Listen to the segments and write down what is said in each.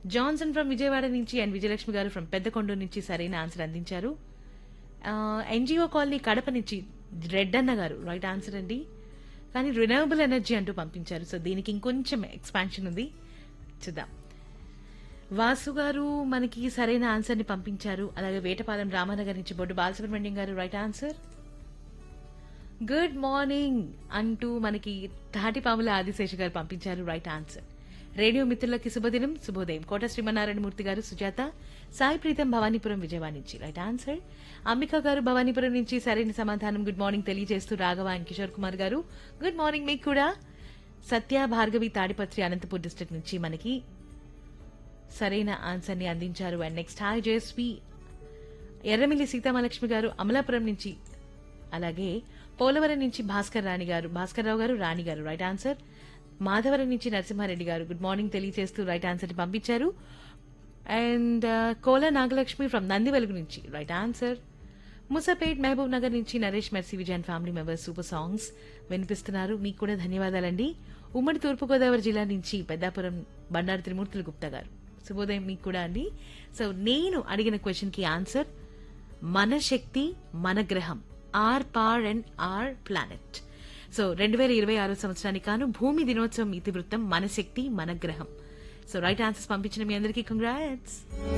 Johnson from Vijayawada నుంచి and Vijayalakshmi గారు from Peddakonduru నుంచి సరైన ఆన్సర్ అందించారు ఎన్జిఓ కాలనీ కడప నుంచి రెడ్డన్న గారు రైట్ ఆన్సర్ అండి కానీ రినవబుల్ ఎనర్జీ అంటూ పంపించారు సో దీనికి ఇంకొంచెం ఎక్స్పాన్షన్ ఉంది చూద్దాం వాసు గారు మనకి సరైన ఆన్సర్ ని పంపించారు అలాగే వేటపాలెం రామానగర్ నుంచి బొడ్డు బాలసుబ్రహ్మణ్యం గారు రైట్ ఆన్సర్ గుడ్ మార్నింగ్ అంటూ మనకి తాటిపాముల ఆదిశేష గారు పంపించారు రైట్ ఆన్సర్ రేడియో మిత్రులకి శుభదినం శుభోదయం కోట శ్రీమన్నారాయణమూర్తి గారు సుజాత సాయి ప్రీతం భవానీపురం విజయవాడ నుంచి రైట్ ఆన్సర్ అంబిక గారు భవానీపురం నుంచి సరైన సమాధానం గుడ్ మార్నింగ్ తెలియజేస్తూ రాఘవ అండ్ కిషోర్ కుమార్ గారు గుడ్ మార్నింగ్ మీకు కూడా సత్య భార్గవి తాడిపత్రి అనంతపూర్ డిస్ట్రిక్ట్ నుంచి మనకి సరైన ఆన్సర్ ని అందించారు and next hi JSV Erramilli Seethamalakshmi garu Amalapuram నుంచి అలాగే పోలవరం నుంచి భాస్కర్ రాణి గారు భాస్కర్ రావు గారు రాణి గారు రైట్ ఆన్సర్ మాధవరం నుంచి నరసింహారెడ్డి గారు గుడ్ మార్నింగ్ తెలియజేస్తూ రైట్ ఆన్సర్ ని పంపించారు అండ్ కోల నాగలక్ష్మి ఫ్రమ్ నందివెలుగు నుంచి రైట్ ఆన్సర్ ముసాపేట్ మహబూబ్ నగర్ నుంచి Naresh Mercy Vijayan family members super songs వినిపిస్తున్నారు మీకు కూడా ధన్యవాదాలండి ఉమ్మడి తూర్పుగోదావరి జిల్లా నుంచి పెద్దాపురం బండారు త్రిమూర్తులు గుప్తా గారు శుభోదయం మీకు కూడా అండి సో నేను అడిగిన క్వశ్చన్ కి ఆన్సర్ మన శక్తి మన గ్రహం ఆర్ పార్ అండ్ ఆర్ ప్లానెట్ సో రెండు వేల ఇరవై ఆరో సంవత్సరానికి కాను భూమి దినోత్సవం ఇతివృత్తం మన శక్తి మన గ్రహం సో రైట్ ఆన్సర్స్ పంపించిన మీ అందరికీ congrats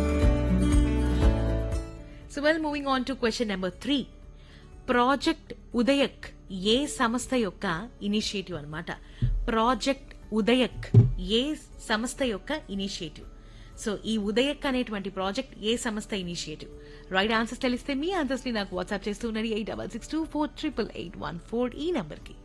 so well moving on to question number three project ఉదయక్ ఏ సంస్థ యొక్క ఇనిషియేటివ్ అన్నమాట ప్రాజెక్ట్ ఉదయక్ ఏ సంస్థ యొక్క ఇనిషియేటివ్ సో ఈ ఉదయక్ అనేటువంటి ప్రాజెక్ట్ ఏ సంస్థ ఇనిషియేటివ్ రైట్ ఆన్సర్స్ తెలిస్తే మీ ఆన్సర్స్ ని నాకు వాట్సాప్ చేస్తూ ఉన్నది eight double six two four triple eight one four ఈ నంబర్ కి